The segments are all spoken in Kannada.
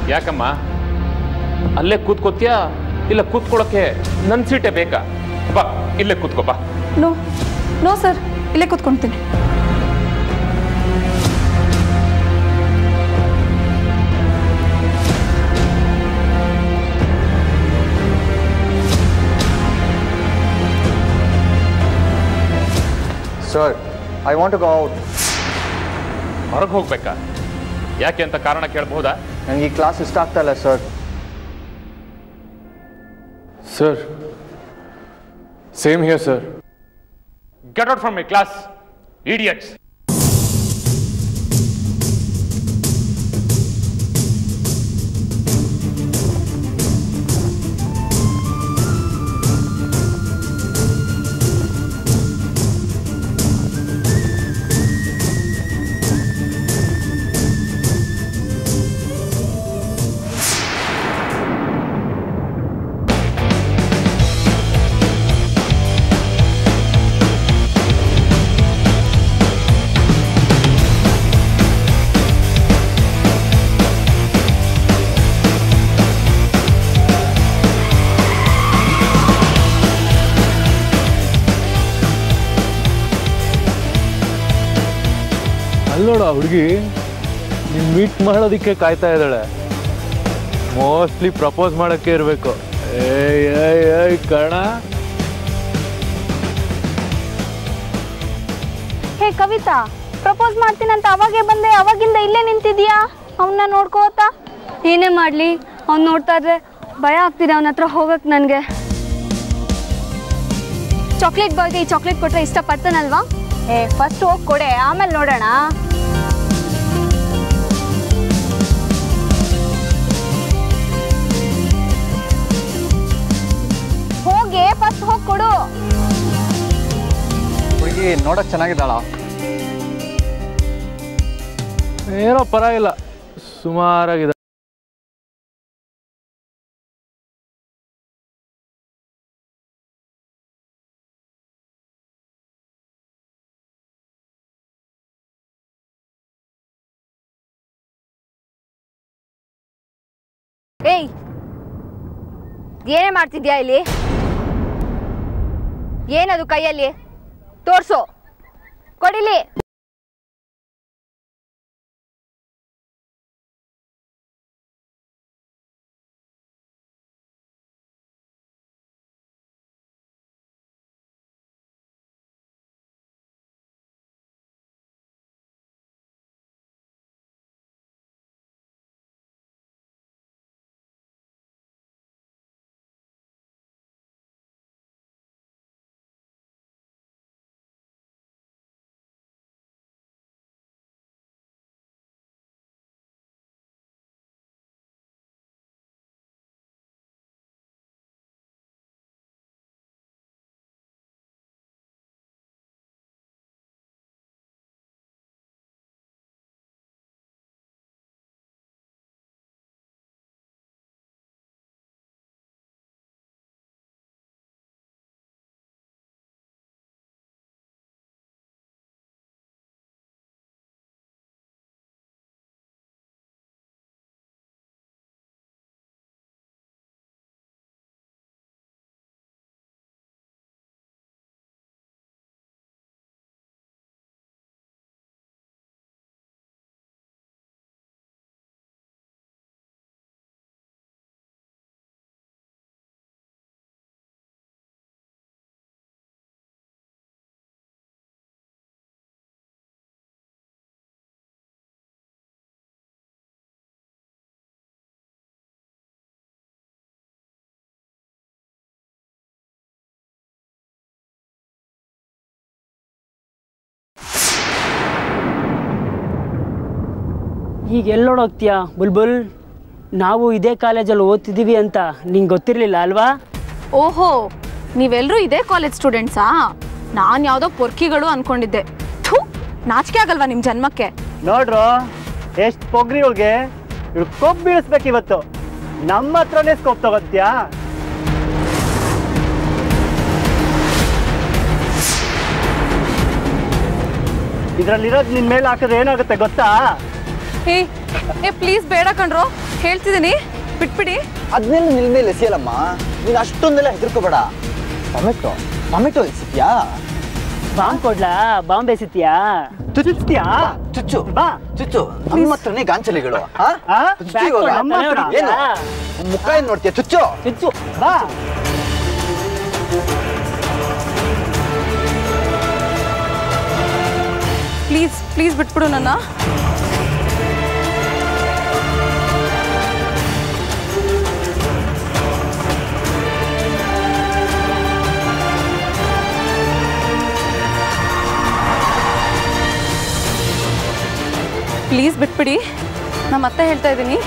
ಯಾಕಮ್ಮ ಅಲ್ಲೇ ಕೂತ್ಕೋತ್ಯಾ ಇಲ್ಲ ಕೂತ್ಕೊಳ್ಳೋಕೆ ನನ್ನ ಸೀಟೇ ಬೇಕಾ ಬಾ ಇಲ್ಲೇ ಕೂತ್ಕೋ ಬಾ ನೋ ನೋ ಸರ್ ಇಲ್ಲೇ ಕೂತ್ಕೊಳ್ತೀನಿ Sir, I want to go out. ಹೊರಗೆ ಹೋಗ್ಬೇಕಾ ಯಾಕೆ ಅಂತ ಕಾರಣ ಕೇಳಬಹುದಾ ನನಗೆ ಈ ಕ್ಲಾಸ್ ಇಷ್ಟ ಆಗ್ತಾ ಇಲ್ಲ sir sir same here sir get out from my class idiots ಅಲ್ಲೋಡ ಹುಡುಗಿ ನೀನು ಮೀಟ್ ಮಾಡೋದಕ್ಕೆ ಕಾಯ್ತಾ ಇದ್ದಾಳೆ ಮೋಸ್ಟ್ಲಿ ಪ್ರಪೋಸ್ ಮಾಡೋಕ್ಕೆ ಇರಬೇಕು ಏಯ್ ಏಯ್ ಏಯ್ ಕಣ ಹೇ ಕವಿತಾ ಪ್ರಪೋಸ್ ಮಾಡ್ತೀನಂತ ಅವಾಗೇ ಬಂದೆ ಅವಾಗಿಂದ ಇಲ್ಲೇ ನಿಂತಿದ್ಯಾ ಅವನ್ನ ನೋಡ್ಕೋತ ಏನೇ ಮಾಡಲಿ ಅವ್ನು ನೋಡ್ತಾ ಇದ್ರೆ ಭಯ ಆಗ್ತಿದೆ ಅವನ ಹತ್ರ ಹೋಗಕ್ಕೆ ನನಗೆ ಚಾಕ್ಲೇಟ್ ಬಾಯ್ಗೆ ಈ ಚಾಕ್ಲೇಟ್ ಕೊಟ್ರೆ ಇಷ್ಟಪಡ್ತಾನಲ್ವಾ ಏ ಫಸ್ಟ್ ಹೋಗಿ ಕೊಡೆ ಆಮೇಲೆ ನೋಡೋಣ ಹೋಗಿ ಫಸ್ಟ್ ಹೋಗಿ ಕೊಡು ಹುಡುಗಿ ನೋಡಕ್ ಚೆನ್ನಾಗಿದ್ದಾಳ ಏನೋ ಪರವಾಗಿಲ್ಲ ಸುಮಾರಾಗಿದೆ ಏಯ್ ಏನೇ ಮಾಡ್ತಿದ್ಯಾ ಇಲ್ಲಿ ಏನದು ಕೈಯಲ್ಲಿ ತೋರ್ಸು ಕೊಡಿಲಿ ಈಗ ಎಲ್ಲೋಡೋಗ್ತೀಯಾ ಬುಲ್ಬುಲ್ ನಾವು ಇದೇ ಕಾಲೇಜಲ್ಲಿ ಓದ್ತಿದ್ದೀವಿ ಅಂತ ನಿಂಗೆ ಗೊತ್ತಿರಲಿಲ್ಲ ಅಲ್ವಾ ಓಹೋ ನೀವೆಲ್ಲರೂ ಇದೇ ಕಾಲೇಜ್ ಸ್ಟೂಡೆಂಟ್ಸಾ ನಾನು ಯಾವುದೋ ಪೊರ್ಕಿಗಳು ಅನ್ಕೊಂಡಿದ್ದೆ ಥೂ ನಾಚಿಕೆ ಆಗಲ್ವಾ ನಿಮ್ಮ ಜನ್ಮಕ್ಕೆ ನೋಡ್ರು ಎಷ್ಟು ಪೊಗ್ರಿ ಇವಳಿಗೆ ಇವಳು ಕೊಬ್ಬು ಬೀಳಿಸ್ಬೇಕು ಇವತ್ತು ನಮ್ಮ ಹತ್ರನೇ ಸ್ಕೋಪ್ ತಗೋತ್ಯಾ ಇದ್ರಲ್ಲಿರೋದು ನಿನ್ ಮೇಲೆ ಹಾಕಿದ್ರೆ ಏನಾಗುತ್ತೆ ಗೊತ್ತಾ ಏ ಏ ಪ್ಲೀಸ್ ಬೇಡ ಕಣ್ರೋ ಹೇಳ್ತಿದ್ದೀನಿ ಬಿಟ್ಬಿಡಿ ಅದನ್ನೆಲ್ಲ ನಿಲ್ ಮೇಲೆ ಎಸೆಯಲ್ಲಮ್ಮ ನೀನು ಅಷ್ಟೊಂದೆಲ್ಲ ಹೆದರ್ಕೋಬೇಡ ಟೊಮೆಟೊ ಟೊಮೆಟೊ ಎಸಿದ್ಯಾ ಬಾಂಬ್ ಕೊಡ್ಲಾ ಬಾಂಬ್ ಎಸಿತ್ಯಾ ಚುಚ್ಚುತ್ತೀಯಾ ಚುಚ್ಚು ಬಾ ಚುಚ್ಚು ನಮ್ಮ ಹತ್ರನೇ ಗಾಂಚಲಿಗಳು ಆ? ಆ? ಚುಚ್ಚು ಬ್ಯಾಗ್ ಇವಾಗ. ಕೊಡು, ನಮ್ಮ ಹತ್ರ. ಏನು ಮುಖ ಏನ್ ನೋಡ್ತೀಯ ಚುಚ್ಚು ಚುಚ್ಚು ಬಾ ಪ್ಲೀಸ್ ಪ್ಲೀಸ್ ಬಿಟ್ಬಿಡು ನನ್ನ ಪ್ಲೀಸ್ ಬಿಟ್ಬಿಡಿ ನಾನು ಮತ್ತೆ ಹೇಳ್ತಾ ಇದ್ದೀನಿ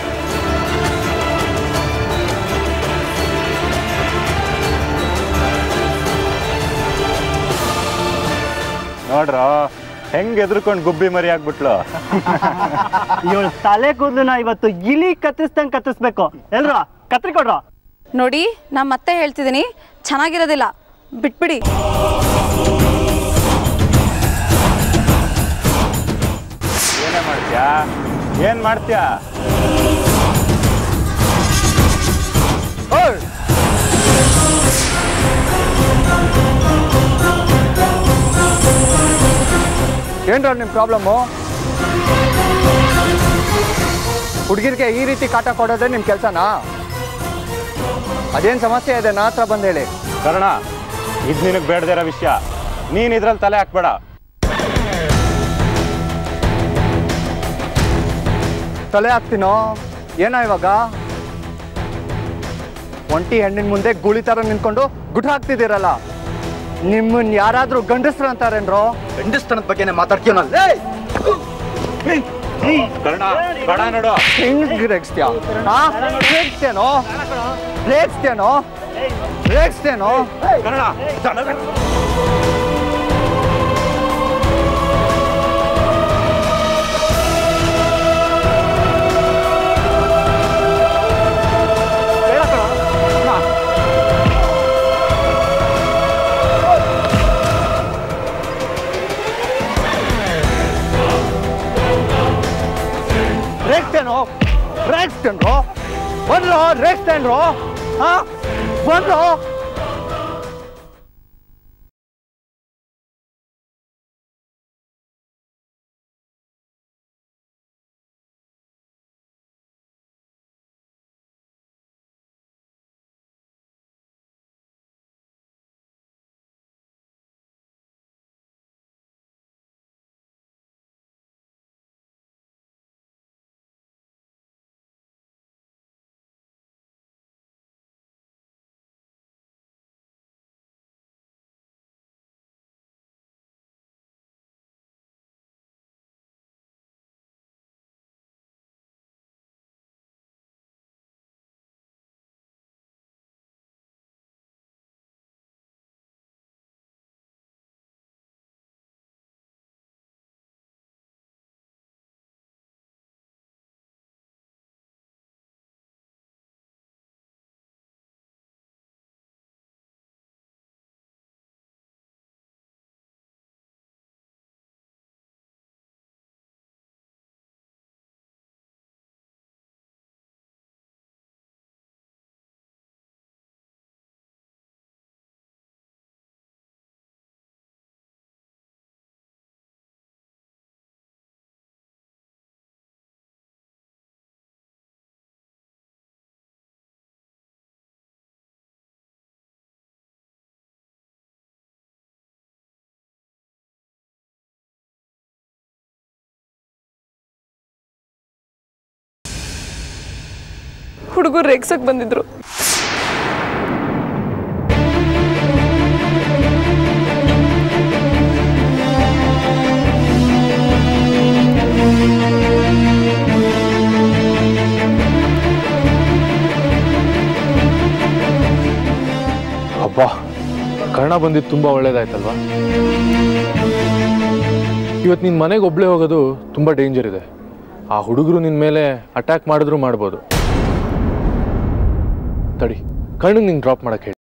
ನೋಡ್ರ ಹೆಂಗ್ ಎದ್ರುಕೊಂಡು ಗುಬ್ಬಿ ಮರಿ ಆಗ್ಬಿಟ್ಲು ಇವಳು ತಲೆ ಕೂದಲನ್ನ ಇವತ್ತು ಇಲಿ ಕತ್ತರಿಸ್ದಂಗೆ ಕತ್ತರಿಸ್ಬೇಕು ಎಲ್ರು ಕತ್ರಿ ಕೊಡ್ರು ನೋಡಿ ನಾನು ಮತ್ತೆ ಹೇಳ್ತಿದ್ದೀನಿ ಚೆನ್ನಾಗಿರೋದಿಲ್ಲ ಬಿಟ್ಬಿಡಿ ಏನೇ ಮಾಡ್ತೀಯಾ ಏನ್ ಮಾಡ್ತೀಯಾ ಓಯ್! ಏನ್ರ ನಿಮ್ಮ ಪ್ರಾಬ್ಲಮ್ಮು ಹುಡುಗಿರಿಗೆ ಈ ರೀತಿ ಕಾಟ ಕೊಡೋದೇ ನಿಮ್ಮ ಕೆಲಸನಾ ಅದೇನು ಸಮಸ್ಯೆ ಇದೆ ನನ್ನ ಹತ್ರ ಬಂದು ಹೇಳಿ ಕರ್ಣ ಇದು ನಿನಗೆ ಬೇಡದೇ ಇರೋ ವಿಷಯ ನೀನ್ ಇದ್ರಲ್ಲಿ ತಲೆ ಹಾಕ್ಬೇಡ ತಲೆ ಹಾಕ್ತೀನೋ ಏನೋ ಇವಾಗ ಒಂಟಿ ಹೆಣ್ಣಿನ ಮುಂದೆ ಗುಳಿ ಥರ ನಿಂತ್ಕೊಂಡು ಗುಟ್ ಹಾಕ್ತಿದ್ದೀರಲ್ಲ ನಿಮ್ಮನ್ನ ಯಾರಾದ್ರೂ ಗಂಡಸ್ರು ಅಂತಾರೇನ್ರೋ ಗಂಡಸ್ತನದ ಬಗ್ಗೆನೇ ಮಾತಾಡ್ತೀವನಲ್ಲ ಕರ್ಣ ಬೇಡ ನೋಡು ಹೆಂಗ್ ರೇಗಿಸ್ತೀಯ ಹಾ ರೇಗಿಸ್ತೇನೋ ರೇಗಿಸ್ತೇನೋ ರೇಗಿಸ್ತೇನೋ ಕರ್ಣ ರೇಗಿಸ್ತೇನೋ ರೇಗಿಸ್ತೇನ್ರೋ ಬಂದ್ರೋ ರೇಗಿಸ್ತೇನ್ರೋ ಹಾ ಬಂದ್ರೋ ಹುಡುಗರು ರೇಗ್ಸಕ್ ಬಂದಿದ್ರು ಅಬ್ಬಾ ಕರ್ಣ ಬಂದಿದ್ದು ತುಂಬ ಒಳ್ಳೇದಾಯ್ತಲ್ವಾ ಇವತ್ತು ನಿನ್ನ ಮನೆಗೆ ಒಬ್ಳೆ ಹೋಗೋದು ತುಂಬ ಡೇಂಜರ್ ಇದೆ ಆ ಹುಡುಗರು ನಿನ್ನ ಮೇಲೆ ಅಟ್ಯಾಕ್ ಮಾಡಿದ್ರು ಮಾಡ್ಬೋದು ತಡಿ ಕಣ್ಣಿಗೆ ನಿಂಗೆ ಡ್ರಾಪ್ ಮಾಡಕ್ಕೆ ಹೇಳಿ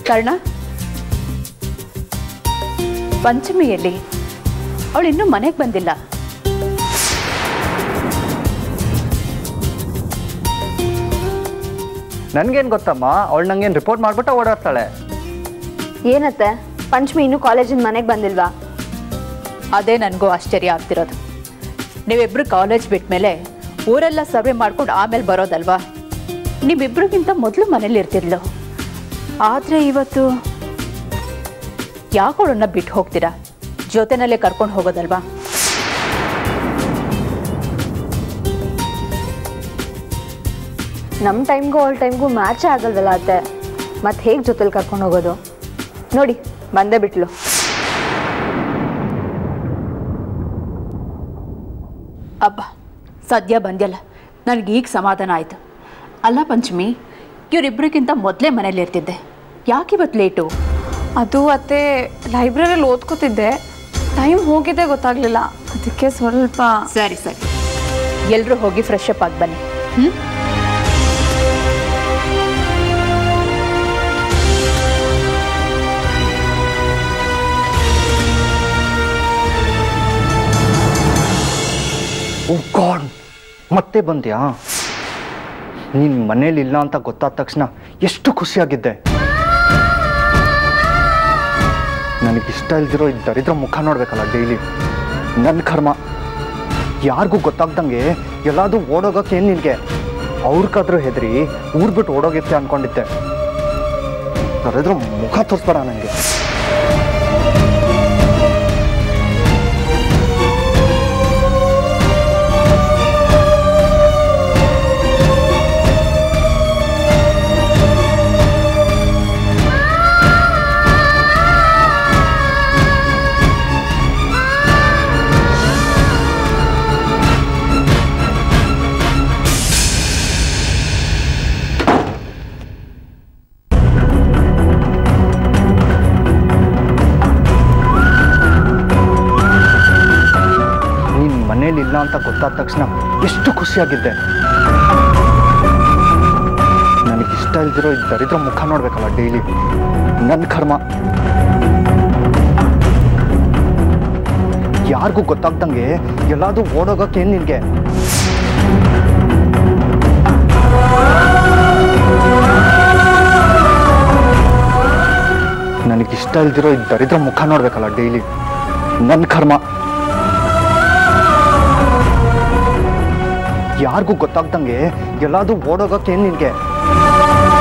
ಕರ್ಣ ಪಂಚಮಿಯಲ್ಲಿ ಅವಳು ಇನ್ನೂ ಮನೆಗೆ ಬಂದಿಲ್ಲ ನನ್ಗೇನು ಗೊತ್ತಮ್ಮ ಅವಳು ನಂಗೇನು ರಿಪೋರ್ಟ್ ಮಾಡ್ಬಿಟ್ಟು ಓಡಾಡ್ತಾಳೆ ಏನತ್ತೆ ಪಂಚಮಿ ಇನ್ನೂ ಕಾಲೇಜಿಂದ ಮನೆಗೆ ಬಂದಿಲ್ವಾ ಅದೇ ನನಗೂ ಆಶ್ಚರ್ಯ ಆಗ್ತಿರೋದು ನೀವಿಬ್ರು ಕಾಲೇಜ್ ಬಿಟ್ಮೇಲೆ ಊರೆಲ್ಲ ಸರ್ವೆ ಮಾಡ್ಕೊಂಡು ಆಮೇಲೆ ಬರೋದಲ್ವಾ ನಿಮ್ಮಿಬ್ರಿಗಿಂತ ಮೊದಲು ಮನೇಲಿ ಇರ್ತಿದ್ಲು ಆದರೆ ಇವತ್ತು ಯಾಕೋಳನ್ನ ಬಿಟ್ಟು ಹೋಗ್ತೀರಾ ಜೊತೆನಲ್ಲೇ ಕರ್ಕೊಂಡು ಹೋಗೋದಲ್ವಾ ನಮ್ಮ ಟೈಮ್ಗೂ ಅವಳ ಟೈಮ್ಗೂ ಮ್ಯಾಚೇ ಆಗಲ್ವಲ್ಲ ಅತ್ತೆ ಮತ್ತೆ ಹೇಗೆ ಜೊತೆಲಿ ಕರ್ಕೊಂಡು ಹೋಗೋದು ನೋಡಿ ಬಂದೇ ಬಿಟ್ಲು ಅಬ್ಬ ಸದ್ಯ ಬಂದ್ಯಲ್ಲ ನನಗೆ ಈಗ ಸಮಾಧಾನ ಆಯಿತು ಅಲ್ಲ ಪಂಚಮಿ ಇವರಿಬ್ಬರಿಗಿಂತ ಮೊದಲೇ ಮನೇಲಿ ಇರ್ತಿದ್ದೆ ಯಾಕೆ ಇವತ್ತು ಲೇಟು ಅದು ಅತ್ತೆ ಲೈಬ್ರರಿಯಲ್ಲಿ ಓದ್ಕೋತಿದ್ದೆ ಟೈಮ್ ಹೋಗಿದ್ದೆ ಗೊತ್ತಾಗ್ಲಿಲ್ಲ ಅದಕ್ಕೆ ಸ್ವಲ್ಪ ಸರಿ ಸರಿ ಎಲ್ಲರೂ ಹೋಗಿ ಫ್ರೆಶ್ ಅಪ್ ಆಗಿ ಬನ್ನಿ ಹ್ಞೂ ಓ ಗಾಡ್ ಮತ್ತೆ ಬಂದ್ಯಾ ನೀನು ಮನೇಲಿ ಇಲ್ಲ ಅಂತ ಗೊತ್ತಾದ ತಕ್ಷಣ ಎಷ್ಟು ಖುಷಿಯಾಗಿದ್ದೆ ನನಗಿಷ್ಟ ಇಲ್ದಿರೋ ಈ ದರಿದ್ರ ಮುಖ ನೋಡ್ಬೇಕಲ್ಲ ಡೈಲಿ ನನ್ನ ಕರ್ಮ ಯಾರಿಗೂ ಗೊತ್ತಾಗ್ದಂಗೆ ಎಲ್ಲಾದ್ರೂ ಓಡೋಗಕ್ಕೆ ಏನು ನಿನಗೆ ಅವ್ರಿಗಾದ್ರೂ ಹೆದರಿ ಊರ್ ಬಿಟ್ಟು ಓಡೋಗಿರ್ತೆ ಅನ್ಕೊಂಡಿದ್ದೆ ದರಿದ್ರ ಮುಖ ತೋರಿಸ್ಬೇಡ ನನಗೆ ನೀನು ಮನೇಲಿ ಇಲ್ಲ ಅಂತ ಗೊತ್ತಾದ ತಕ್ಷಣ ಎಷ್ಟು ಖುಷಿಯಾಗಿದ್ದೆ ನನಗಿಷ್ಟ ಇಲ್ದಿರೋ ಈ ದರಿದ್ರ ಮುಖ ನೋಡ್ಬೇಕಲ್ಲ ಡೈಲಿ ನನ್ನ ಕರ್ಮ ಯಾರಿಗೂ ಗೊತ್ತಾಗ್ದಂಗೆ ಎಲ್ಲಾದ್ರೂ ಓಡೋಗಕ್ಕೆ ಏನು ನಿನಗೆ ನನಗಿಷ್ಟ ಇಲ್ದಿರೋ ಈ ದರಿದ್ರ ಮುಖ ನೋಡ್ಬೇಕಲ್ಲ ಡೈಲಿ ನನ್ನ ಕರ್ಮ ಯಾರಿಗೂ ಗೊತ್ತಾಗ್ದಂಗೆ ಎಲ್ಲಾದ್ರೂ ಓಡೋಗಕ್ಕೆ ಏನು ನಿನಗೆ